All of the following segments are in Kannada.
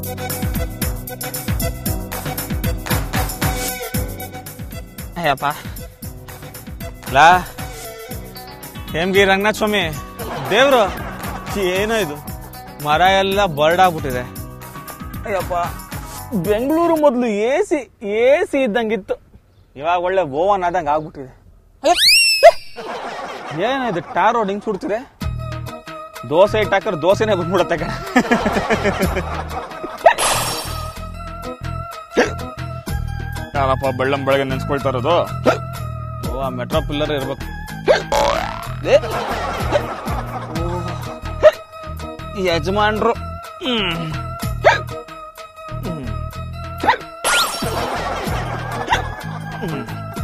ಅಯ್ಯಪ್ಪ ಲಾ ಹೇಮ್ಗಿ ರಂಗನಾಥ ಸ್ವಾಮಿ ದೇವ್ರು ಛೀ, ಏನೋ ಇದು ಮರ ಎಲ್ಲ ಬರ್ಡಾಗ್ಬಿಟ್ಟಿದೆ ಅಯ್ಯಪ್ಪ ಬೆಂಗಳೂರು ಮೊದಲು ಎ ಸಿ ಎ ಸಿ ಇದ್ದಂಗಿತ್ತು ಇವಾಗ ಒಳ್ಳೆ ಗೋವನ್ ಆದಂಗೆ ಆಗ್ಬಿಟ್ಟಿದೆ ಏನಿದು ಟಾರ್ ರೋಡ್ ಹಿಂಗ್ ಸುಡ್ತಿದೆ ದೋಸೆ ಇಟ್ಟು ಹಾಕಿದ್ರೆ ದೋಸೆನೇ ಬಂದ್ಬಿಡತ್ತೆ ಕಣ ಯಾರಪ್ಪ ಬೆಳ್ಳಂ ಬೆಳಗ್ಗೆ ನೆನ್ಸ್ಕೊಳ್ತಾ ಇರೋದು ಓ ಆ ಮೆಟ್ರೋ ಪಿಲ್ಲರ್ ಇರ್ಬೇಕು ಏ. ಓ. ಈ ಯಜಮಾನ್ರು ಹ್ಮ್. ಹ್ಮ್. ಹ್ಮ್.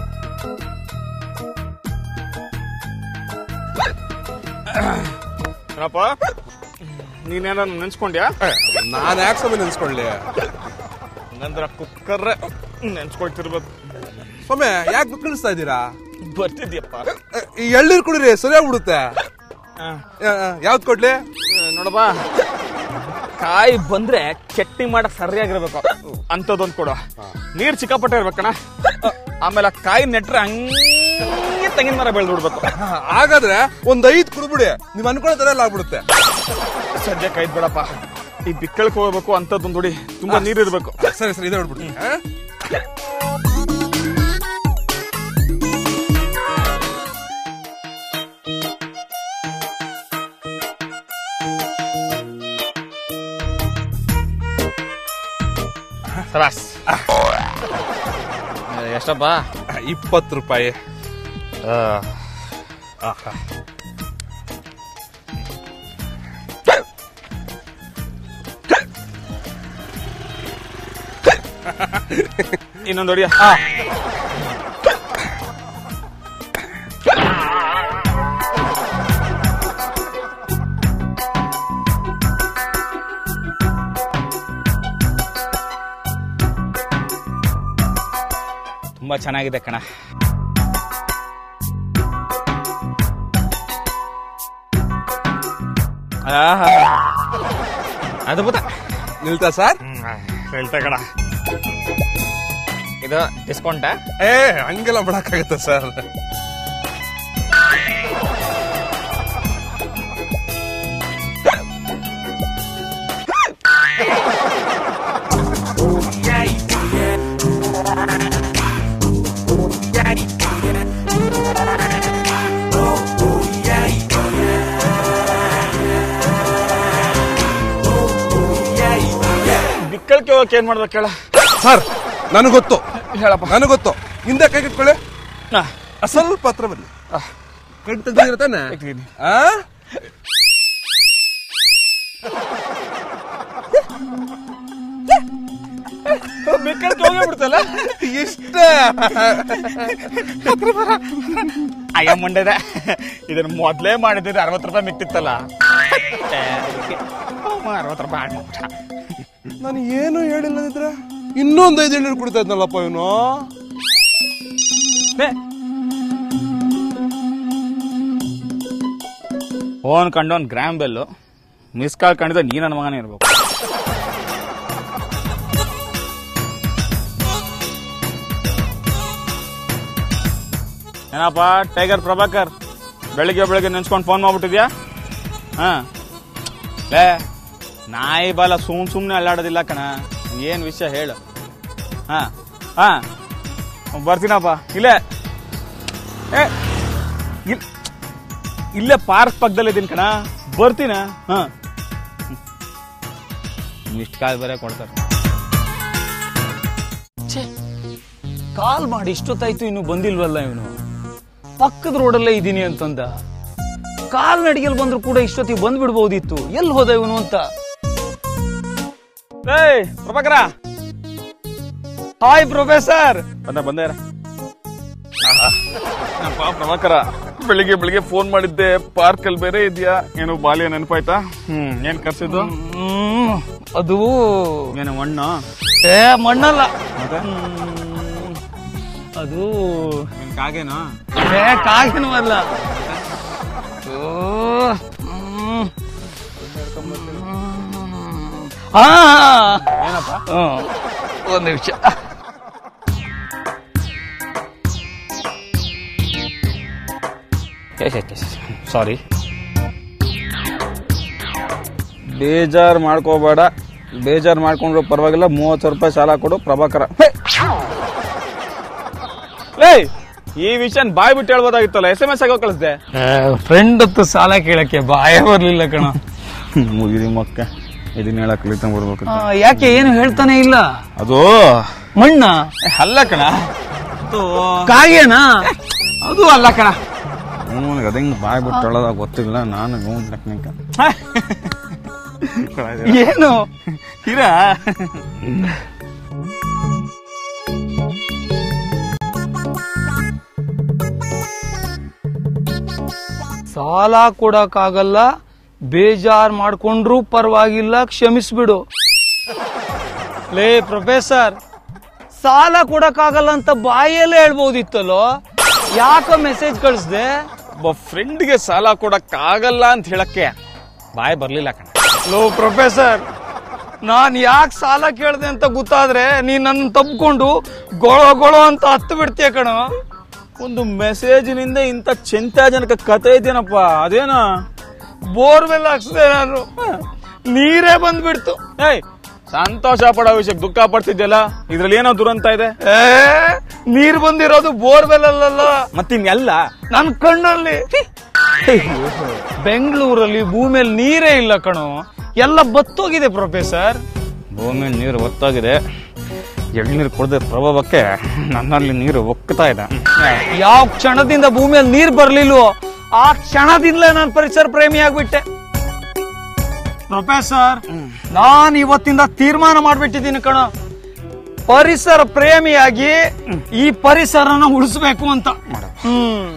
ಏನಪ್ಪ ನೀನೇನ ನೆನ್ಸ್ಕೊಂಡ್ಯಾ ನಾನು ಯಾಕೆ ಸ್ವಾಮಿ ನೆನ್ಸ್ಕೊಳ್ಳಿ ಹಂಗಂದ್ರ ಕುಕ್ಕರ್ ನೆನ್ಸ್ಕೊಳ್ತಿರ್ಬೇಕು ಸ್ವಾಮಿ ಯಾಕೆ ಬುಕ್ಕಿಳಿಸ್ತಾ ಇದ್ದೀರಾ ಬರ್ತಿದ್ಯಪ್ಪ ಅ, ಈ ಎಳ್ನೀರು ಕುಡಿರಿ ಸರಿಯಾಗ್ಬಿಡುತ್ತೆ ಆ. ಯಾವ್ದು ಕೊಡ್ಲಿ ನೋಡಪ್ಪ ಕಾಯಿ ಬಂದ್ರೆ ಚಟ್ನಿ ಮಾಡಕ್ ಸರಿಯಾಗಿರ್ಬೇಕು ಅಂತದೊಂದ್ ಕೊಡು ನೀರ್ ಸಿಕ್ಕಾಪಟ್ಟೆ ಇರ್ಬೇಕಣ್ಣ ಆಮೇಲೆ ಆ ಕಾಯಿ ನೆಟ್ರೆ ಹಂಗೆ ತೆಂಗಿನ ಮರ ಬೆಳೆದ್ಬಿಡ್ಬೇಕು ಹಾಗಾದ್ರೆ ಒಂದ್ ಐದ್ ಕುಡ್ಬಿಡಿ ನೀವ್ ಅನ್ಕೊಳ್ಳೋ ತರ ಎಲ್ಲ ಆಗ್ಬಿಡುತ್ತೆ ಸದ್ಯಕ್ಕೆ ಐದ್ ಬೇಡಪ್ಪ ಈ ಬಿಕ್ಕಳಕ್ ಹೋಗ್ಬೇಕು ಅಂತದೊಂದು ದುಡಿ ತುಂಬಾ ನೀರ್ ಇರ್ಬೇಕು ಸರಿ ಸರಿ ಇದೇ ಹೊಡ್ಬಿಡ್ತೀನಿ ಆ? ಸರಾಸ್ ಎಷ್ಟಪ್ಪ ಇಪ್ಪತ್ತು ರೂಪಾಯಿ ಇನ್ನೊಂದು ಹೊಡಿಯ ತುಂಬಾ ಚೆನ್ನಾಗಿದೆ ಕಣ ಆಹಾ. ಅದ್ಭುತ ನಿಲ್ತಾ ಸರ್ ಹೇಳ್ತಾ ಕಣ ಇದು ಡಿಸ್ಕೌಂಟಾ ಏ ಹಂಗೆಲ್ಲ ಮಾಡಕ್ಕಾಗತ್ತೆ ಸರ್ ಬಿಕ್ಕಳಿಕೆ ಹೋಗಕ್ಕೆ ಏನ್ ಮಾಡ್ಬೇಕು ಹೇಳ ಸರ್ ನನಗೆ ಗೊತ್ತು ಹೇಳಪ್ಪ ನನಗೆ ಗೊತ್ತು ಹಿಂದೆ ಕೈ ಕಟ್ಕೊಳ್ಳಿ ಹಾ, ಅ, ಸ್ವಲ್ಪ ಹತ್ರ ಬನ್ನಿ ಕೈ ತೆಗ್ದಿರ ತಾನೆ ಇಟ್ತೀನಿ. ಆ? ಬಿಕ್ಕಳಿಕೆ ಹೋಗೇ ಬಿಡ್ತಲ್ಲ ಇಷ್ಟ ಅಯ್ಯ ಮುಂಡೆದ ಇದನ್ನ ಮೊದ್ಲೇ ಮಾಡಿದ್ರೆ ಅರವತ್ತು ರೂಪಾಯಿ ಮಿಕ್ತಿತ್ತಲ್ಲ ಅರವತ್ತು ರೂಪಾಯಿ ಆಗ್ಬಿಟ್ಟ. ನಾನು ಏನು ಹೇಳಿಲ್ಲ ಇದ್ರೆ ಇನ್ನೊಂದು ಐದು ಎಣ್ಣೆ ಕುಡಿತಾ ಇದ್ನಲ್ಲಪ್ಪ ಇವನು ಬೇ. ಫೋನ್ ಕಂಡೋನ್ ಗ್ರಾಮ್ ಬೆಲ್ಲು ಮಿಸ್ ಕಾಲ್ ಕಂಡಿದ್ದ ನೀ ನನ್ನ ಮಗನೇ ಇರ್ಬೇಕು ಏನಪ್ಪ ಟೈಗರ್ ಪ್ರಭಾಕರ್ ಬೆಳಿಗ್ಗೆ ಬೆಳಿಗ್ಗೆ ನೆನ್ಸ್ಕೊಂಡು ಫೋನ್ ಮಾಡ್ಬಿಟ್ಟಿದ್ಯಾ ಹಾ ಲೇ ನಾಯಿ ಬಾಲ ಸುಮ್ ಸುಮ್ನೆ ಅಲ್ಲಾಡೋದಿಲ್ಲ ಕಣ ಏನ್ ವಿಷಯ ಹೇಳು ಹಾ ಹಾ ಬರ್ತೀನಪ್ಪ ಇಲ್ಲೇ ಏ ಇಲ್ ಇಲ್ಲೇ ಪಾರ್ಕ್ ಪಕ್ಕದಲ್ಲೇ ಇದ್ದೀನಿ ಕಣ ಬರ್ತೀನ ಹಾ ಇಷ್ಟು ಕಾಲ್ ಬೇರೆ ಕೊಡ್ತಾರೆ ಕಾಲ್ ಮಾಡಿ ಇಷ್ಟೊತ್ತಾಯ್ತು ಇನ್ನು ಬಂದಿಲ್ವಲ್ಲ ಇವನು ಪಕ್ಕದ ರೋಡಲ್ಲೇ ಇದ್ದೀನಿ ಅಂತಂದ ಕಾಲ್ ನಡಿಗೆಲ್ ಬಂದ್ರು ಕೂಡ ಇಷ್ಟೊತ್ತಿಗೆ ಬಂದ್ ಬಿಡ್ಬೋದಿತ್ತು ಎಲ್ಲಿ ಹೋದ ಇವನು ಅಂತ ಏಯ್ ಪ್ರಭಾಕರ ಹಾಯ್ ಪ್ರೊಫೆಸರ್ ಬಂದ ಬಂದ ಪ್ರಭಾಕರ ಬೆಳಿಗ್ಗೆ ಬೆಳಿಗ್ಗೆ ಫೋನ್ ಮಾಡಿದ್ದೆ ಪಾರ್ಕ್ ಅಲ್ಲಿ ಬೇರೆ ಇದೆಯಾ ಏನು ಬಾಲ್ಯ ನೆನಪಾಯ್ತಾ ಹ್ಮ್ ಏನ್ ಕರ್ಸಿದ್ದು ಅದು ಏನು ಮಣ್ಣು ಏ ಮಣ್ಣಲ್ಲ ಅದು ಕಾಗೇನಾ ಏ ಕಾಗೇನು ಅಲ್ಲ ಓ, ಹ್ಮ್. ಹಾ ಏನಪ್ಪ ಹ್ಮ್. ಒಂದ್ ನಿಮಿಷ ಸಾರಿ ಬೇಜಾರ್ ಮಾಡ್ಕೋಬೇಡ ಬೇಜಾರ್ ಮಾಡ್ಕೊಂಡ್ರು ಪರವಾಗಿಲ್ಲ ಮೂವತ್ತು ಸಾವಿರ ರೂಪಾಯಿ ಸಾಲ ಕೊಡು ಪ್ರಭಾಕರ ಹೇ! ಲೇ ಈ ವಿಷಯ ಬಾಯ್ ಬಿಟ್ಟು ಹೇಳ್ಬೋದಾಗಿತ್ತಲ್ಲ ಎಸ್ ಎಂ ಎಸ್ ಆಗೋ ಕಳಿಸ್ದೆ ಫ್ರೆಂಡ್ ಹತ್ತು ಸಾಲ ಕೇಳಕ್ಕೆ ಬಾಯ ಬರ್ಲಿಲ್ಲ ಕಣ ಮುಗಿದಿ ಮಕ್ಕ ಇದನ್ನ ಹೇಳಕ್ ಕಲಿತ ಬರ್ಬೇಕು ಆ, ಯಾಕೆ ಏನು ಹೇಳ್ತಾನೆ ಇಲ್ಲ ಅದು ಮಣ್ಣ ಏ, ಅಲ್ಲ ಕಣ ಅದು ಕಾಗೇನಾ ಅದು ಅಲ್ಲ ಕಣ ನನಗೆ ಅದಂಗ್ ಬಾಯ್ ಬಿಟ್ಟು ಹೇಳೋದಾಗ ಗೊತ್ತಿಲ್ಲ ನಾನು ಇವ್ನ್ ಟೆಕ್ನಿಕ್ ಏನು ಇರಾ ಸಾಲ ಕೊಡಕ್ಕಾಗಲ್ಲ ಬೇಜಾರ್ ಮಾಡ್ಕೊಂಡ್ರು ಪರವಾಗಿಲ್ಲ ಕ್ಷಮಿಸ್ಬಿಡು ಲೇ ಪ್ರೊಫೆಸರ್ ಸಾಲ ಕೊಡಕ್ಕಾಗಲ್ಲ ಅಂತ ಬಾಯಲ್ಲೇ ಹೇಳ್ಬೋದಿತ್ತಲ್ಲೋ ಯಾಕ ಮೆಸೇಜ್ ಕಳಿಸ್ದೆ ಒಬ್ಬ ಫ್ರೆಂಡ್ಗೆ ಸಾಲ ಕೊಡಕ್ ಆಗಲ್ಲ ಅಂತ ಹೇಳಕ್ಕೆ ಬಾಯ್ ಬರ್ಲಿಲ್ಲ ಕಣ ಲೋ ಪ್ರೊಫೆಸರ್ ನಾನ್ ಯಾಕೆ ಸಾಲ ಕೇಳ್ದೆ ಅಂತ ಗೊತ್ತಾದ್ರೆ ನೀನ್ ನನ್ನ ತಬ್ಕೊಂಡು ಗೊಳೋ ಗೊಳೋ ಅಂತ ಹತ್ತು ಬಿಡ್ತೀಯ ಕಣ ಒಂದು ಮೆಸೇಜಿನಿಂದ ಇಂಥ ಚಿಂತಾಜನಕ ಕತೆ ಇದೆಯೇನಪ್ಪ ಅದೇನ ಬೋರ್ವೆಲ್ ಹಾಕ್ಸ್ದೆ ನಾನು ನೀರೇ ಬಂದ್ಬಿಡ್ತು ಏಯ್ ಸಂತೋಷ ಪಡೋ ವಿಷಯಕ್ಕೆ ದುಃಖ ಪಡ್ತಿದ್ಯಲ್ಲ ಇದ್ರಲ್ಲಿ ಏನೋ ದುರಂತ ಇದೆ ಏ ನೀರ್ ಬಂದಿರೋದು ಬೋರ್ವೆಲ್ ಅಲ್ಲಲ್ಲ ಮತ್ತಿನ್ನೆಲ್ಲ ನನ್ ಕಣ್ಣಲ್ಲಿ ಬೆಂಗಳೂರಲ್ಲಿ ಭೂಮಿಯಲ್ಲಿ ನೀರೇ ಇಲ್ಲ ಕಣೋ ಎಲ್ಲ ಬತ್ತೋಗಿದೆ ಪ್ರೊಫೆಸರ್ ಭೂಮಿ ನೀರು ಒತ್ತಾಗಿದೆ ಎಳ್ನೀರು ಕುಡ್ದ ಪ್ರಭಾವಕ್ಕೆ ನನ್ನಲ್ಲಿ ನೀರು ಒಕ್ಕತಾ ಇದೆ ಯಾವ ಕ್ಷಣದಿಂದ ಭೂಮಿಯಲ್ಲಿ ನೀರ್ ಬರ್ಲಿಲ್ವೋ ಆ ಕ್ಷಣದಿಂದಲೇ ನಾನು ಪರಿಸರ ಪ್ರೇಮಿ ಆಗ್ಬಿಟ್ಟೆ ಪ್ರೊಫೆಸರ್ ನಾನ್ ಇವತ್ತಿಂದ ತೀರ್ಮಾನ ಮಾಡ್ಬಿಟ್ಟಿದ್ದೀನಿ ಕಣ ಪರಿಸರ ಪ್ರೇಮಿಯಾಗಿ ಈ ಪರಿಸರನ ಉಳಿಸ್ಬೇಕು ಅಂತ ಹ್ಮ್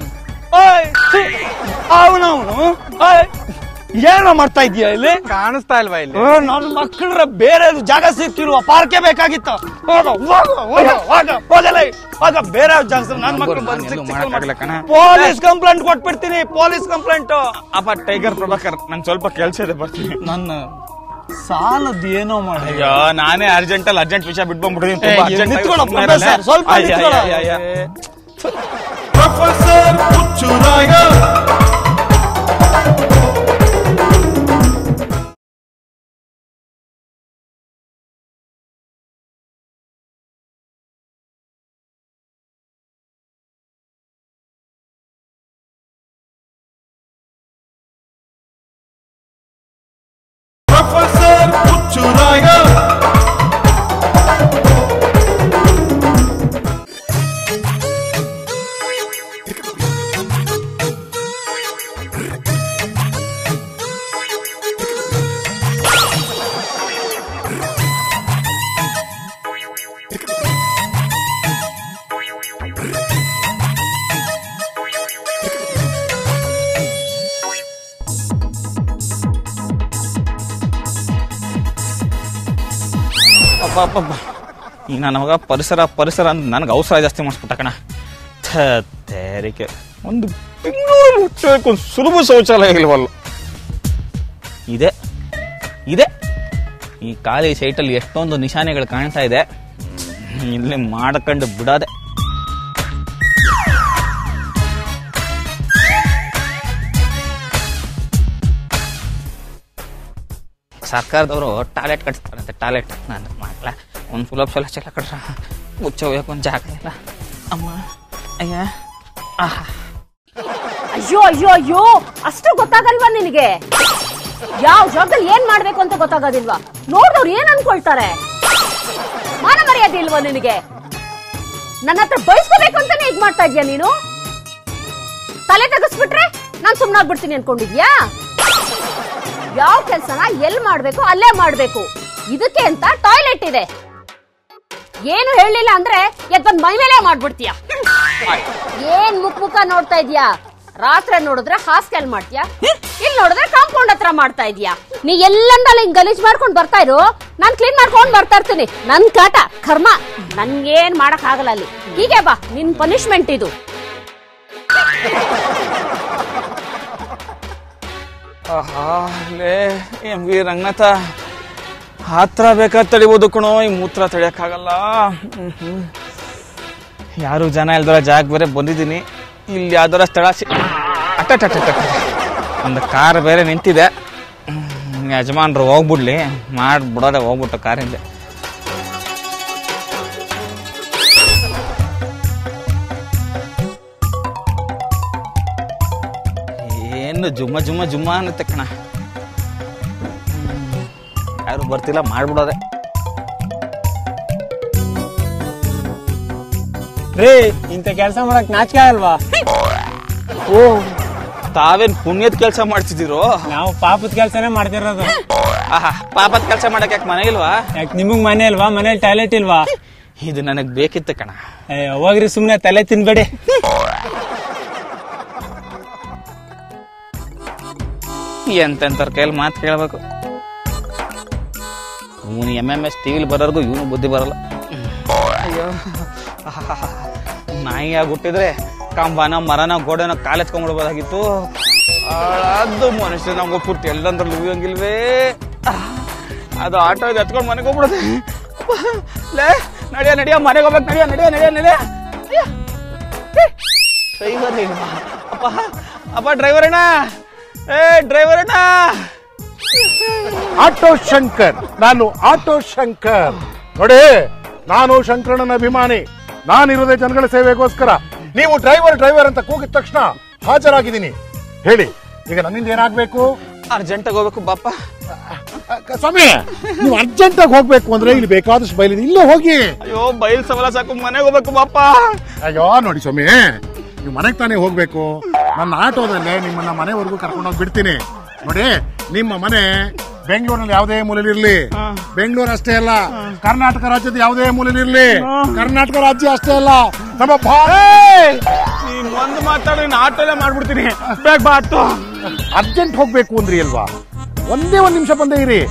ಅವನವನು ಏನೋ ಮಾಡ್ತಾ ಇದೀಯ ಇಲ್ಲಿ ಕಾಣಿಸ್ತಾ ಇಲ್ವಾ ಇಲ್ಲಿ ನನ್ನ ಮಕ್ಕಳ ಬೇರೆ ಜಾಗ ಸಿಕ್ಕಿಲ್ವ ಪಾರ್ಕೆ ಬೇಕಾಗಿತ್ತು ಹೋಗ ಹೋಗ ಹೋಗ ಹೋಗ ಹೋಗಲೇ ಹೋಗ ಬೇರೆ ಜಾಗ ನನ್ನ ಮಕ್ಕಳು ನಾನು ಎಲ್ಲೂ ಮಾಡಕ್ಕಾಗಲ್ಲ ಕಣ. ಪೊಲೀಸ್ ಕಂಪ್ಲೇಂಟ್ ಕೊಟ್ಬಿಡ್ತೀನಿ ಪೊಲೀಸ್ ಕಂಪ್ಲೇಂಟ್ ಅಪ್ಪ ಟೈಗರ್ ಪ್ರಭಾಕರ್ ನಂಗೆ ಸ್ವಲ್ಪ ಕೆಲಸ ಇದೆ ಬರ್ತೀನಿ ನನ್ನ ಸಾಲದ ಏನೋ ಮಾಡಿ ಅಯ್ಯೋ ನಾನೇ ಅರ್ಜೆಂಟ್ ಅಲ್ಲಿ ಅರ್ಜೆಂಟ್ ವಿಷಯ ಬಿಟ್ಕೊಂಡ್ಬಿಟ್ಟಿದ್ದೀನಿ ತುಂಬಾ ಏ, urgent ಆಗಿ ನಿಂತ್ಕೊಳ್ಳೋ ಸುಮ್ನೆ ಪ್ರೊಫೆಸರ್, ಇರಲ್ಲ. ಸ್ವಲ್ಪ ಅಯ್ಯ, ನಿಂತ್ಕೊಳ್ಳೋ. ಅಯ್ಯ, ಅಯ್ಯ, ಅಯ್ಯ. ಪ್ರೊಫೆಸರ್ ಹುಚ್ಚುರಾಯ ಪ್ರೊಫೆಸರ್ ಹುಚ್ಚುರಾಯ ಅಪ್ಪ ಅಪ್ಪ ಅಪ್ಪ. ಈಗ ನನ್ನ ಮಗ ಪರಿಸರ ಪರಿಸರ ಅಂತ ನನಗೆ ಅವಸರ ಜಾಸ್ತಿ ಮಾಡಿಸ್ಬಿಟ್ಟ ಕಣ ಥ, ತೇರಿಕೆ ಒಂದು ಬೆಂಗಳೂರು ಹುಟ್ಟೋಕೆ ಒಂದು ಸುಲಭ ಶೌಚಾಲಯ ಇಲ್ವಲ್ಲ ಇದೆ ಇದೆ ಈ ಖಾಲಿ ಸೈಟಲ್ಲಿ ಎಷ್ಟೊಂದು ನಿಶಾನೆಗಳು ಕಾಣ್ತಾ ಇದೆ ಇಲ್ಲಿ ಮಾಡ್ಕೊಂಡು ಬಿಡೋದೆ ಸರ್ಕಾರದವರು ಟಾಯ್ಲೆಟ್ ಕಟ್ಸ್ತಾರಂತೆ ಟಾಯ್ಲೆಟ್ ನಾನು ಮಾಡಲ್ಲ ಒಂದು ಸುಲಭ ಸಲ ಚೆಲ್ಲ ಕಟ್ರ ಮುಚ್ಚ ಹೋಗಕ್ಕೆ ಒಂದು ಜಾಗ ಇಲ್ಲ ಅಮ್ಮ ಅಯ್ಯ ಆಹಾ ಅಯ್ಯೋ ಅಯ್ಯೋ ಅಯ್ಯೋ ಅಷ್ಟು ಗೊತ್ತಾಗಲ್ವಾ ನಿನಗೆ ಯಾವ ಜಾಗದಲ್ಲಿ ಏನ್ ಮಾಡ್ಬೇಕು ಅಂತ ಗೊತ್ತಾಗೋದಿಲ್ವಾ ನೋಡ್ದವ್ರು ಏನ್ ಅನ್ಕೊಳ್ತಾರೆ ಮಾನ ಮರ್ಯಾದೆ ಇಲ್ವಾ ನಿನಗೆ ನನ್ನ ಹತ್ರ ಬಯಸ್ಕೋಬೇಕು ಅಂತಾನೆ ಇದ್ ಮಾಡ್ತಾ ಇದ್ಯಾ ನೀನು ತಲೆ ತೆಗೆಸ್ಬಿಟ್ರೆ ನಾನ್ ಸುಮ್ನಾಗ್ಬಿಡ್ತೀನಿ ಅನ್ಕೊಂಡಿದ್ಯಾ ಯಾವ ಕೆಲ್ಸನ ಎಲ್ ಮಾಡ್ಬೇಕು ಅಲ್ಲೇ ಮಾಡ್ಬೇಕು ಇದಕ್ಕೆ ಅಂತ ಟಾಯ್ಲೆಟ್ ಇದೆ ಏನು ಹೇಳಿಲ್ಲ ಅಂದ್ರೆ ಎದ್ ಬಂದ್ ಮೈ ಮೇಲೆ ಮಾಡ್ಬಿಡ್ತೀಯ ಏನ್ ಮುಖ ಮುಖ ನೋಡ್ತಾ ಇದ್ಯಾ ರಾತ್ರಿ ನೋಡಿದ್ರೆ ಹಾಸ್ಟೆಲ್ ಮಾಡ್ತೀಯಾ ಇಲ್ಲಿ ನೋಡಿದ್ರೆ ಕಾಂಪೌಂಡ್ ಹತ್ರ ಮಾಡ್ತಾ ಇದ್ಯಾ ನೀ ಎಲ್ಲಂದಲ್ಲ ಹಿಂಗ್ ಗಲೀಜ್ ಮಾಡ್ಕೊಂಡ್ ಬರ್ತಾ ಇರು ನಾನ್ ಕ್ಲೀನ್ ಮಾಡ್ಕೊಂಡ್ ಬರ್ತಾ ಇರ್ತೀನಿ ನನ್ ಕಾಟ ಕರ್ಮ ನನ್ಗೇನ್ ಮಾಡಕ್ ಆಗಲ್ಲ ಅಲ್ಲಿ ಹೀಗೆ ಬಾ ನಿನ್ ಪನಿಷ್ಮೆಂಟ್ ಇದು ಆಹಾ ಲೇ ಎಂ ವಿ ರಂಗನಾಥ ಹತ್ರ ಬೇಕಾದ್ರೆ ತಡಿಬೋದು ಕಣೋ ಈ ಮೂತ್ರ ತಡಿಯಕ್ಕಾಗಲ್ಲ ಹ್ಮ್, ಹ್ಮ್. ಯಾರು ಜನ ಇಲ್ದರ ಜಾಗ ಬೇರೆ ಬಂದಿದ್ದೀನಿ ಇಲ್ಲಿ ಯಾವ್ದಾರ ಸ್ಥಳ ಸಿ ಅಟ್ಟ ಒಂದು ಕಾರ್ ಬೇರೆ ನಿಂತಿದೆ ಹ್ಮ್, ಯಜಮಾನ್ರು ಹೋಗ್ಬಿಡ್ಲಿ ಮಾಡ್ಬಿಡೋದೆ ಹೋಗ್ಬಿಟ್ಟು ಕಾರಿಂದ ಏನು ಜುಮ್ಮ ಜುಮ್ಮ ಜುಮ್ಮ ಅನ್ನತ್ತೆ ಕಣ ಹ್ಮ್. ಯಾರು ಬರ್ತಿಲ್ಲ ಮಾಡ್ಬಿಡೋದೆ ರೀ ಇಂಥ ಕೆಲಸ ಮಾಡಕ್ ನಾಚಿಕೆ ಅಲ್ವಾ ಓ ತಾವೇನ್ ಪುಣ್ಯದ ಕೆಲಸ ಮಾಡ್ತಿದ್ದೀರೋ ನಾವು ಪಾಪದ ಕೆಲಸನೇ ಮಾಡ್ತಿರೋದು ಆಹಾ ಪಾಪದ ಕೆಲಸ ಮಾಡಕ್ ಯಾಕೆ ಮನೆ ಇಲ್ವಾ ಯಾಕೆ ನಿಮಗ್ ಮನೆ ಇಲ್ವಾ ಮನೇಲಿ ಟಾಯ್ಲೆಟ್ ಇಲ್ವಾ ಇದು ನನಗ್ ಬೇಕಿತ್ತು ಕಣ ಏ, ಹೋಗ್ರಿ ಸುಮ್ನೆ ತಲೆ ತಿನ್ಬೇಡಿ ಎಂತೆಂತವ್ರ ಕೈಯಲ್ಲಿ ಮಾತು ಕೇಳಬೇಕು ಇವನು ಎಮ್ ಎಮ್ ಎಸ್ ಟಿವಿಲಿ ಬರೋರ್ಗು ಇವನು ಬುದ್ಧಿ ಬರಲ್ಲ ಅಯ್ಯೋ ಆಹಾಹಾಹಾ. ನಾಯಿ ಹುಟ್ಟಿದ್ರೆ ಕಂಬನ ಮರನ ಗೋಡೆನ ಕಾಲೆತ್ಕೊಂಡ್ಬಿಡ್ಬೋದಾಗಿತ್ತು ಅದು ಮನುಷ್ಯ ನಮ್ಗೆ ಪೂರ್ತಿ ಎಲ್ಲಂದ್ರಲ್ಲಿ ಉಳಿಯಂಗಿಲ್ವೇ ಅದು ಆಟೋ ಇದು ಎತ್ಕೊಂಡು ಮನೆಗೆ ಹೋಗ್ಬಿಡುತ್ತೆ ಅಪ್ಪ, ಲೇ ನಡಿಯ ನಡಿಯ ಮನೆಗೆ ಹೋಗ್ಬೇಕು ನಡಿಯ ನಡಿಯ ನಡಿಯ ನಡಿಯ ಡ್ರೈವರ್ ಇಲ್ವಾ ಅಪ್ಪ ಅಪ್ಪ ಡ್ರೈವರ್ ಅಣ್ಣ ಏ ಡ್ರೈವರ್ ಅಣ್ಣ ಆಟೋ ಶಂಕರ್ ನಾನು ಆಟೋ ಶಂಕರ್ ನೋಡಿ ನಾನು ಶಂಕರಣ್ಣನ ಅಭಿಮಾನಿ ನಾನಿರೋದೇ ಜನಗಳ ಸೇವೆಗೋಸ್ಕರ ನೀವು ಡ್ರೈವರ್ ಡ್ರೈವರ್ ಅಂತ ಕೂಗಿದ ತಕ್ಷಣ ಹಾಜರಾಗಿದ್ದೀನಿ ಹೇಳಿ ಈಗ ನನ್ನಿಂದ ಏನಾಗ್ಬೇಕು ಅರ್ಜೆಂಟಾಗಿ ಹೋಗ್ಬೇಕು ಬಾಪ ಅ, ಸ್ವಾಮಿ ನೀವು ಅರ್ಜೆಂಟ್ ಆಗಿ ಹೋಗ್ಬೇಕು ಅಂದ್ರೆ ಇಲ್ಲಿ ಬೇಕಾದಷ್ಟು ಬಯಲಿದೆ ಇಲ್ಲೇ ಹೋಗಿ ಅಯ್ಯೋ ಬೈಲ್ ಸವಾಲ ಸಾಕು ಮನೆಗೆ ಹೋಗ್ಬೇಕು ಬಾಪ ಅಯ್ಯೋ ನೋಡಿ ಸ್ವಾಮಿ ನೀವು ಮನೆಗೆ ತಾನೇ ಹೋಗ್ಬೇಕು ನನ್ನ ಆಟೋದಲ್ಲೇ ನಿಮ್ಮನ್ನ ಮನೆವರೆಗೂ ಕರ್ಕೊಂಡು ಹೋಗಿ ಬಿಡ್ತೀನಿ ನೋಡಿ ನಿಮ್ಮ ಮನೆ ಬೆಂಗಳೂರಿನಲ್ಲಿ ಯಾವುದೇ ಮೂಲೆಯಲ್ಲಿರ್ಲಿ ಬೆಂಗಳೂರು ಅಷ್ಟೇ ಅಲ್ಲ ಕರ್ನಾಟಕ ರಾಜ್ಯದ ಯಾವುದೇ ಮೂಲೆಯಲ್ಲಿರ್ಲಿ ಕರ್ನಾಟಕ ರಾಜ್ಯ ಅಷ್ಟೇ ಅಲ್ಲ ನಮ್ಮ ಭಾರತ ನೀನ್ ಒಂದು ಮಾತಾಡಿ ನಾನು ಆಟೋಲೆ ಮಾಡ್ಬಿಡ್ತೀನಿ ಬೇಗ ಬಾ ಹತ್ತು ಅರ್ಜೆಂಟ್ ಹೋಗ್ಬೇಕು ಅಂದ್ರಿ ಅಲ್ವಾ ಒಂದೇ ಒಂದ್ ನಿಮಿಷ ಬಂದೇ ಇರಿ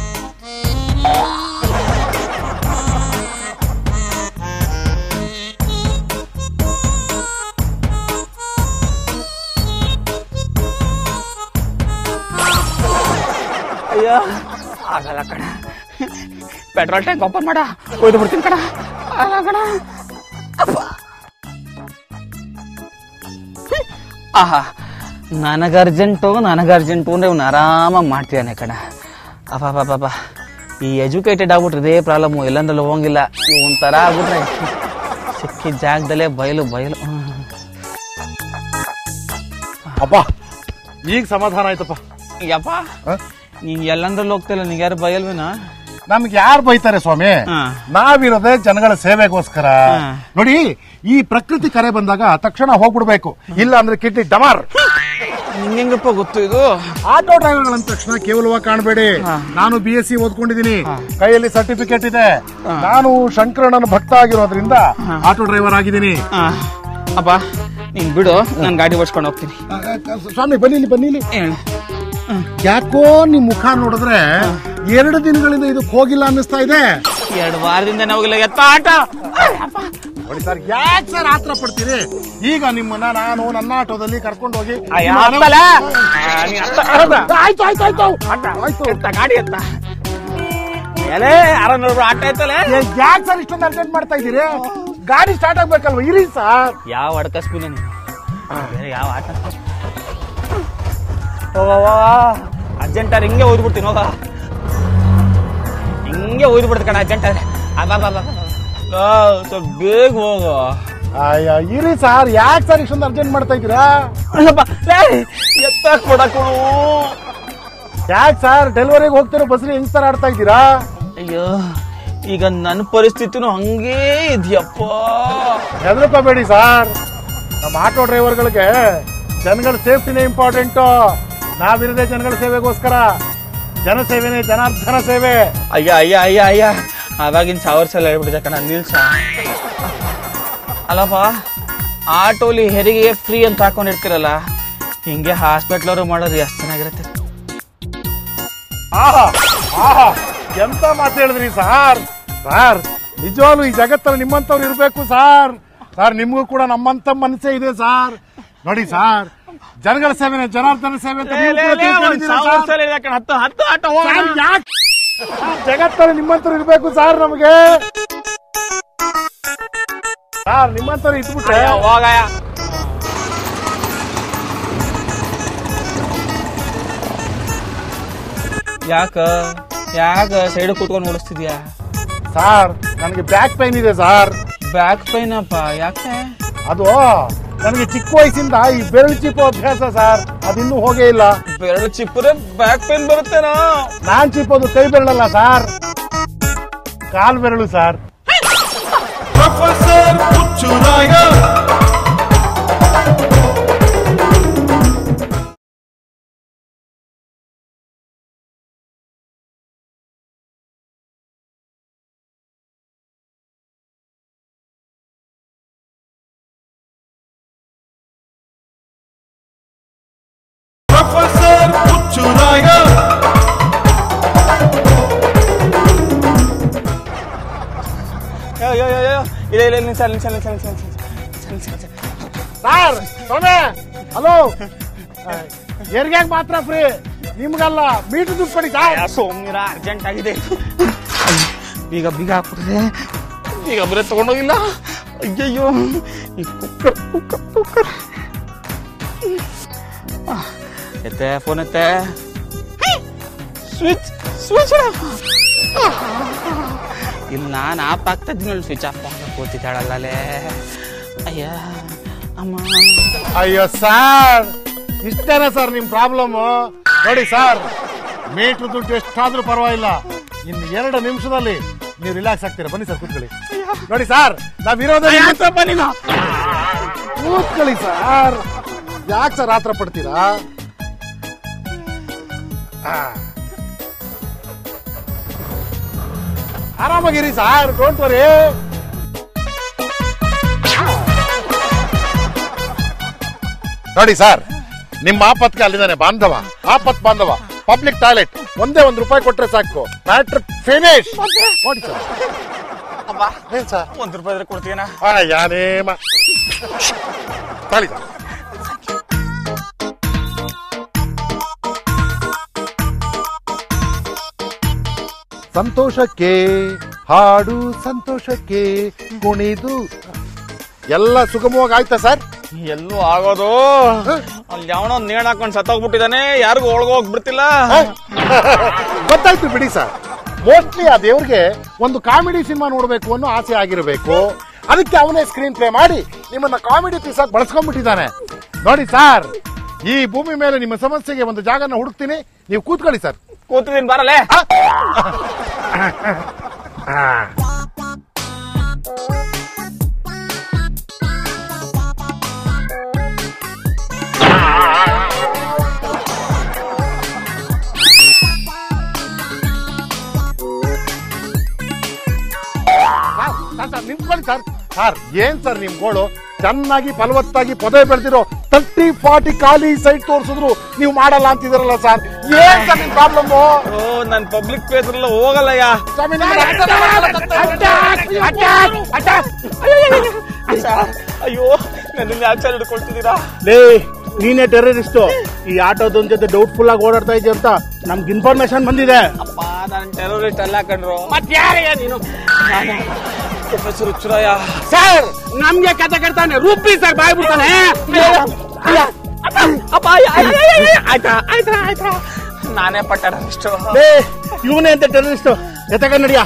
ಅಯ್ಯೋ ಆಗಲ್ಲ ಕಣ ಪೆಟ್ರೋಲ್ ಟ್ಯಾಂಕ್ ಓಪನ್ ಮಾಡ ಒಯ್ದು ಬಿಡ್ತೀನಿ ಕಣ ಆಗಲ್ಲ ಕಣ ಅಪ್ಪ. ಆಹಾ ನನಗ ಅರ್ಜೆಂಟು ನನಗ ಅರ್ಜೆಂಟು ಅಂದ್ರೆ ಇವ್ನು ಆರಾಮಾಗಿ ಮಾಡ್ತಿದ್ದಾನೆ ಕಣ ಅಪ್ಪ ಪಾಪ ಈ ಎಜುಕೇಟೆಡ್ ಆಗ್ಬಿಟ್ರೆ ಇದೇ ಪ್ರಾಬ್ಲಮ್ಮು ಎಲ್ಲಂದ್ರಲ್ಲಿ ಹೋಗಂಗಿಲ್ಲ ಇವ್ ಒಂಥರ ಆಗ್ಬಿಟ್ರೆ ಸಿಕ್ಕಿದ ಜಾಗದಲ್ಲೇ ಬಯಲು ಬಯಲು ಹ್ಮ್. ಅಪ್ಪ ಈಗ ಸಮಾಧಾನ ಆಯ್ತಪ್ಪ ಯಪ್ಪ ಹ? ನೀನ್ ಎಲ್ಲಂದ್ರಲ್ಲಿ ಹೋಗ್ತಿಲ್ಲ ನಿಂಗೆ ಯಾರು ಬಯಲ್ವೇನಾ ನಮ್ಗೆ ಯಾರು ಬೈತಾರೆ ಸ್ವಾಮಿ ಹಾ. ನಾವಿರೋದೇ ಜನಗಳ ಸೇವೆಗೋಸ್ಕರ ಹಾ. ನೋಡಿ ಈ ಪ್ರಕೃತಿ ಕರೆ ಬಂದಾಗ ತಕ್ಷಣ ಹೋಗ್ಬಿಡ್ಬೇಕು ಇಲ್ಲ ಅಂದ್ರೆ ಕಿಡ್ನಿ ಡಮಾರ್ ನಿಂಗೆಂಗಪ್ಪ ಗೊತ್ತು ಇದು ಆಟೋ ಡ್ರೈವರ್ಗಳ ಅಂದ ತಕ್ಷಣ ಕೇವಲವಾಗಿ ಕಾಣಬೇಡಿ ನಾನು ಬಿ ಎಸ್ ಸಿ ಓದ್ಕೊಂಡಿದ್ದೀನಿ ಕೈಯಲ್ಲಿ ಸರ್ಟಿಫಿಕೇಟ್ ಇದೆ ನಾನು ಶಂಕರಣ್ಣನ ಭಕ್ತ ಆಗಿರೋದ್ರಿಂದ ಆಟೋ ಡ್ರೈವರ್ ಆಗಿದ್ದೀನಿ ಆ, ಅಪ್ಪ ನೀನ್ ಬಿಡು ನಾನು ಗಾಡಿ ಓಡಿಸ್ಕೊಂಡು ಹೋಗ್ತೀನಿ ಸ್ವಾಮಿ ಬನ್ನಿ ಇಲ್ಲಿ ಬನ್ನಿ ಇಲ್ಲಿ ಹೇಳು ಯಾಕೋ ನಿಮ್ ಮುಖ ನೋಡಿದ್ರೆ ಎರಡು ದಿನಗಳಿಂದ ಇದಕ್ಕೆ ಹೋಗಿಲ್ಲ ಅನ್ನಿಸ್ತಾ ಇದೆ ಎರಡು ವಾರದಿಂದ ಹೋಗಿಲ್ಲ ಎತ್ತ ಆಟ ನೋಡಿ ಸರ್ ಯಾಕೆ ಸರ್ ಆತರ ಪಡ್ತೀರಿ ಈಗ ನಿಮ್ಮನ್ನ ನಾನು ನನ್ನ ಆಟೋದಲ್ಲಿ ಕರ್ಕೊಂಡು ಹೋಗಿ ಅಯ್ಯ, ನಿಮ್ಮ ಮನೆ- ಹತ್ತಲ್ಲ? ಆ, ನೀನ್ ಹತ್ತ, ಹೌದ? ಆಯ್ತು ಆಯ್ತು ಆಯ್ತು ಆಯ್ತು ಎತ್ತ ಗಾಡಿ ಎತ್ತ ಎಲೆ ಆರನೂರು ಆಟ ಐತಲೆ ಯಾಕೆ ಸರ್ ಇಷ್ಟೊಂದು ಅರ್ಜೆಂಟ್ ಮಾಡ್ತಾ ಇದ್ದೀರಿ ಗಾಡಿ ಸ್ಟಾರ್ಟ್ ಆಗ್ಬೇಕಲ್ವಾ ಇರಿ ಸರ್ ಯಾವ ಅಡಕಸ್ಬಿನ ನೀನು ಬೇರೆ ಯಾವ ಆಟ ಅರ್ಜೆಂಟಾರ್ ಹಿಂಗೆ ಓದ್ಬಿಡ್ತೀನಿ ಹೋಗ ಹಿಂಗೆ ಓದ್ಬಿಡ್ತು ಕಣ ಅರ್ಜೆಂಟಾದ್ರೆ ಸ್ವಲ್ಪ ಬೇಗ ಹೋಗು ಅಯ್ಯ ಇರಿ ಸರ್ ಯಾಕೆ ಸರ್ ಇಷ್ಟೊಂದು ಅರ್ಜೆಂಟ್ ಮಾಡ್ತಾ ಇದ್ದೀರಾ ಅಲ್ಲಪ್ಪ, ಲೇ, ಎತ್ತಾಕ್ ಕೊಡಕ್ಕೂ ಯಾಕೆ ಸರ್ ಡೆಲಿವರಿಗೆ ಹೋಗ್ತಿರೋ ಬಸ್ರಿ ಹೆಂಗ್ ಸರ್ ಆಡ್ತಾ ಇದ್ದೀರಾ ಅಯ್ಯೋ ಈಗ ನನ್ನ ಪರಿಸ್ಥಿತಿನೂ ಹಂಗೇ ಇದೆಯಪ್ಪ ಹೆದರ್ಕೋಬೇಡಿ ಸರ್ ನಮ್ಮ ಆಟೋ ಡ್ರೈವರ್ಗಳಿಗೆ ಜನಗಳ ಸೇಫ್ಟಿನೇ ಇಂಪಾರ್ಟೆಂಟು ನಾವಿರದೆ ಜನಗಳ ಸೇವೆಗೋಸ್ಕರ ಜನಸೇವೆನೇ ಜನಾರ್ದನ ಸೇವೆ ಅಯ್ಯ ಅಯ್ಯ ಅಯ್ಯ ಅಯ್ಯ ಅವಾಗಿನ ಸಾವಿರ ಸಲ ಹೇಳ್ಬಿಟ್ಟಿದೆ ಕಣ ನಿಲ್ಸ ಅಲ್ಲಪ್ಪ ಆಟೋಲಿ ಹೆರಿಗೆ ಫ್ರೀ ಅಂತ ಹಾಕೊಂಡಿರ್ತೀರಲ್ಲ ಹಿಂಗೆ ಹಾಸ್ಪಿಟ್ಲ್ ಅವರು ಮಾಡೋದು ಎಷ್ಟು ಚೆನ್ನಾಗಿರುತ್ತೆ ಆಹಾ ಆಹಾ ಎಂತ ಮಾತು ಹೇಳಿದ್ರಿ ಸಾರ್ ಸಾರ್ ನಿಜವಾಗ್ಲು ಈ ಜಗತ್ತಲ್ಲಿ ನಿಮ್ಮಂತವ್ರು ಇರ್ಬೇಕು ಸಾರ್ ಸಾರ್ ನಿಮ್ಗೂ ಕೂಡ ನಮ್ಮಂತ ಮನಸ್ಸೇ ಇದೆ ಸಾರ್ ನೋಡಿ ಸಾರ್ ಜನಗಳ ಸೇವೆನೇ ಜನಾರ್ದನ ಸೇವೆ ಅಂತ ನೀವು ಕೂಡ ತಿಳ್ಕೊಂಡಿದ್ದೀರಾ ಸಾವಿರ ಸಾರ್? ಸಲ ಹೇಳಿದೆ ಕಣ ಹತ್ತು ಹತ್ತು ಆಟೋ ಹೋಗೋಣ. ಸಾರ್, ಯಾಕ್- ಜಗತ್ತಲ್ಲಿ ನಿಮ್ಮಂತರು ಇರ್ಬೇಕು ಸರ್ ನಮಗೆ ಸರ್ ನಿಮ್ಮಂತರು ಇದ್ಬಿಟ್ರೆ ಹೋಗಯ್ಯ ಯಾಕ ಯಾಕ ಸೈಡ್ ಕೂತ್ಕೊಂಡು ಓಡಿಸ್ತಿದ್ಯಾ ಸರ್ ನನಗೆ ಬ್ಯಾಕ್ ಪೈನ್ ಇದೆ ಸರ್ ಬ್ಯಾಕ್ ಪೈನ್ ಅಪ್ಪ ಯಾಕೆ ಅದು ನನಗೆ ಚಿಕ್ಕ ವಯಸ್ಸಿಂದ ಈ ಬೆರಳು ಚಿಪ್ಪು ಅಭ್ಯಾಸ ಸರ್ ಅದಿನ್ನೂ ಹೋಗೇ ಇಲ್ಲ ಬೆರಳು ಚಿಪ್ಪರೆ ಬ್ಯಾಕ್ ಪೈನ್ ಬರುತ್ತೇನಾ ನಾನ್ ಚಿಪ್ಪೋದು ಕೈ ಬೆರಳಲ್ಲ ಸರ್ ಕಾಲ್ ಬೆರಳು ಸರ್ ಯೋ ಯೋ ಯೋ ಯೋ ಇಲ್ಲ ಇಲ್ಲ ನಿಲ್ಸ ನಿಲ್ಸ ನಿಲ್ಸ ನಿಲ್ಸ ನಿಲ್ಸ ನಿಲ್ಸ ನಿಲ್ಸ ಸರ್ ಸೊನೆ ಹಲೋ ಹೆರಿಗೆಗೆ ಮಾತ್ರ ಫ್ರೀ ನಿಮ್ಗಲ್ಲ ಮೀಟರ್ ದುಡ್ಡು ಕೊಡಿ ಸರ್ ಸೋಮ್ನಿರ ಅರ್ಜೆಂಟ್ ಆಗಿದೆ ಬೀಗ ಬೀಗ ಹಾಕ್ಬಿಟ್ಟಿದೆ ಬೀಗ ಬರೀ ತಗೊಂಡೋಗಿಲ್ಲ ಅಯ್ಯಯ್ಯೋ ಈ ಕುಕ್ಕರ್ ಕುಕ್ಕರ್ ಕುಕ್ಕರ್ ಎತ್ತೆ ಫೋನ್ ಎತ್ತೆ ಸ್ವಿಚ್ ಸ್ವಿಚ್ ಇಲ್ಲಿ ನಾನು ಆಪ್ ಆಗ್ತಾ ಇದ್ದೀನಿ ಸ್ವಿಚ್ ಆಫ್ ಮಾಡಕ್ಕೆ ಕೂತಿದ್ದಾಳಲ್ಲೇ ಅಯ್ಯ ಅಮ್ಮ ಅಯ್ಯೋ ಸರ್ ಇಷ್ಟೇನಾ ಸರ್ ನಿಮ್ ಪ್ರಾಬ್ಲಮ್ ನೋಡಿ ಸರ್ ಮೀಟರ್ ದುಡ್ಡು ಎಷ್ಟಾದ್ರೂ ಪರವಾಗಿಲ್ಲ ಇನ್ನು ಎರಡು ನಿಮಿಷದಲ್ಲಿ ನೀವು ರಿಲ್ಯಾಕ್ಸ್ ಆಗ್ತೀರಾ ಬನ್ನಿ ಸರ್ ಕೂತ್ಕೊಳ್ಳಿ ನೋಡಿ ಸರ್ ನಾವಿರೋದೇ ನಿಮ್ಮ- ಕೂತ್ಕೊಳ್ಳಿ ಸರ್ ಯಾಕೆ ಸರ್ ಆತರ ಪಡ್ತೀರಾ ಆ. ಆರಾಮಾಗಿರಿ ಸರ್ ಡೋಂಟ್ ವರಿ ನೋಡಿ ಸರ್ ನಿಮ್ಮ ಆಪತ್ಗೆ ಅಲ್ಲಿದ್ದಾನೆ ಬಾಂಧವ ಆಪತ್ ಬಾಂಧವ ಪಬ್ಲಿಕ್ ಟಾಯ್ಲೆಟ್ ಒಂದೇ ಒಂದು ರೂಪಾಯಿ ಕೊಟ್ರೆ ಸಾಕು ಮ್ಯಾಟ್ರ್ ಫಿನಿಶ್ ನೋಡಿ ಸರ್ ಏನ್ ಸರ್ ಒಂದು ರೂಪಾಯಿ ಇದ್ರೆ ಕೊಡ್ತೀನಾ ಆ ಯಾನೇಮ ತಾಳಿ ಸರ್ ಸಂತೋಷಕ್ಕೆ ಹಾಡು ಸಂತೋಷಕ್ಕೆ ಕುಣಿದು ಎಲ್ಲ ಸುಗಮವಾಗಿ ಆಯ್ತಾ ಸರ್ ಎಲ್ಲೂ ಆಗೋದು ಅಲ್ಲಿ ಯಾವನೋ ನೇಣ್ ಹಾಕೊಂಡು ಸತ್ತೋಗ್ಬಿಟ್ಟಿದಾನೆ ಯಾರಿಗೂ ಒಳಗೋಗ್ ಬಿಡ್ತಿಲ್ಲ ಗೊತ್ತಾಯ್ತು ಬಿಡಿ ಸರ್ ಮೋಸ್ಟ್ಲಿ ಆ ದೇವ್ರಿಗೆ ಒಂದು ಕಾಮಿಡಿ ಸಿನಿಮಾ ನೋಡಬೇಕು ಅನ್ನೋ ಆಸೆ ಆಗಿರಬೇಕು ಅದಕ್ಕೆ ಅವನೇ ಸ್ಕ್ರೀನ್ ಪ್ಲೇ ಮಾಡಿ ನಿಮ್ಮನ್ನ ಕಾಮಿಡಿ ಪೀಸ್ ಆಗಿ ಬಳಸ್ಕೊಂಡ್ಬಿಟ್ಟಿದ್ದಾನೆ ನೋಡಿ ಸರ್ ಈ ಭೂಮಿ ಮೇಲೆ ನಿಮ್ಮ ಸಮಸ್ಯೆಗೆ ಒಂದು ಜಾಗನ ಹುಡುಕ್ತೀನಿ ನೀವು ಕೂತ್ಕೊಳ್ಳಿ ಸರ್ ಕೂತಿದ್ದೀನಿ ಬರಲೇ ಸರ್, ಸರ್, ನಿಂತ್ಕೊಳ್ಳಿ ಸರ್ ಸರ್ ಏನ್ ಸರ್ ನಿಮ್ ಗೋಳು ಚೆನ್ನಾಗಿ ಫಲವತ್ತಾಗಿ ಪೊದೆ ಬೆಳೆದಿರೋ ತರ್ಟಿ ಫಾರ್ಟಿ ಖಾಲಿ ಸೈಟ್ ತೋರಿಸಿದ್ರು ನೀವು ಮಾಡಲ್ಲ ಅಂತಿದಿರಲ್ಲ ಸರ್ ಏನ್ ಸರ್ ನಿಮ್ ಪ್ರಾಬ್ಲಮ್ ಓ ನನ್ ಪಬ್ಲಿಕ್ ಪ್ಲೇಸ್ ಎಲ್ಲ ಹೋಗಲ್ಲಯ್ಯ ಅಯ್ಯೋ ನನ್ನಿಂದ ಆಚಾರ ಹಿಡ್ಕೊಳ್ತಿದ್ದೀರಾ ಲೇ ನೀನೇ ಟೆರರಿಸ್ಟು ಈ ಆಟೋದೊಂದ್ ಜೊತೆ ಡೌಟ್ಫುಲ್ ಆಗಿ ಓಡಾಡ್ತಾ ಇದೆಯಾ ಅಂತ ನಮ್ಗೆ ಇನ್ಫಾರ್ಮೇಶನ್ ಬಂದಿದೆ ಅಪ್ಪ ನಾನು ಟೆರರಿಸ್ಟ್ ಅಲ್ಲ ಕಣ್ರು ಯಾರಯ್ಯ ನೀನು ಪ್ರೊಫೆಸರ್ ಹುಚ್ಚುರಯ್ಯ ಸರ್ ನಮ್ಗೆ ಕತೆ ಕಟ್ತಾನೆ ರೂಪಿ ಸರ್ ಬಾಯ್ ಬಿಡ್ತಾನೆ ಆಯ್ತಾ ಆಯ್ತಾ ಆಯ್ತಾ ನಾನೇ ಪ ಟೆರರಿಸ್ಟ್ ಲೇ ಇವನೇ ಅಂತ ಟೆರರಿಸ್ಟು ಎತ್ತಕ ನಡಿಯ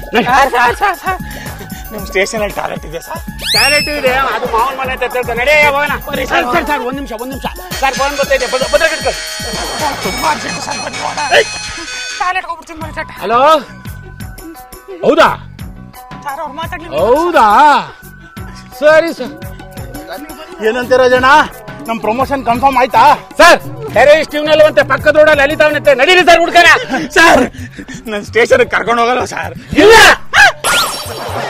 ನಿಮ್ ಸ್ಟೇಷನ್ ಅಲ್ಲಿ ಟಾಯ್ಲೆಟ್ ಇದೆ ಸರ್ ಟಾಯ್ಲೆಟ್ ಇದೆ ಅದು ಮಾವನ ಮನೆ ಅಂತ ಹೇಳ್ತಾರೆ. ನಡೆಯ ಹೋಗೋಣ ಸರ್ ಸರ್ ಸರ್ ಒಂದ್ ನಿಮಿಷ ಒಂದ್ ನಿಮಿಷ ಸರ್ ಫೋನ್ ಬರ್ತಾ ಇದೆ ಭದ್ರ ಕಿಟ್ಕೊಳ್ಳಿ ತುಂಬಾ ಅರ್ಜೆಂಟ್ ಸರ್ ಬನ್ನಿ ಹೋಗೋಣ ಟಾಯ್ಲೆಟ್ ಹೋಗ್ಬಿಡ್ತೀನಿ ಮನೆ ಚಟ ಹಲೋ ಹೌದಾ ಸರ್ ಅವ್ರು ಮಾತಾಡ್ಲಿ ಹೌದಾ ಸರಿ ಸರ್ ಏನಂತೀರ ಜನ ನಮ್ ಪ್ರಮೋಷನ್ ಕನ್ಫರ್ಮ್ ಆಯ್ತಾ ಸರ್ ಟೆರರಿಸ್ಟ್ ಇವ್ನಲ್ವಂತೆ ಪಕ್ಕದ ರೋಡಲ್ಲಿ ಅಲಿತಾವನಂತೆ ನಡೀರಿ ಸರ್ ಹುಡ್ಕನ ಸರ್ ನನ್ನ ಸ್ಟೇಷನ್ ಕರ್ಕೊಂಡು ಹೋಗಲ್ಲ ಸರ್ ಇಲ್ಲ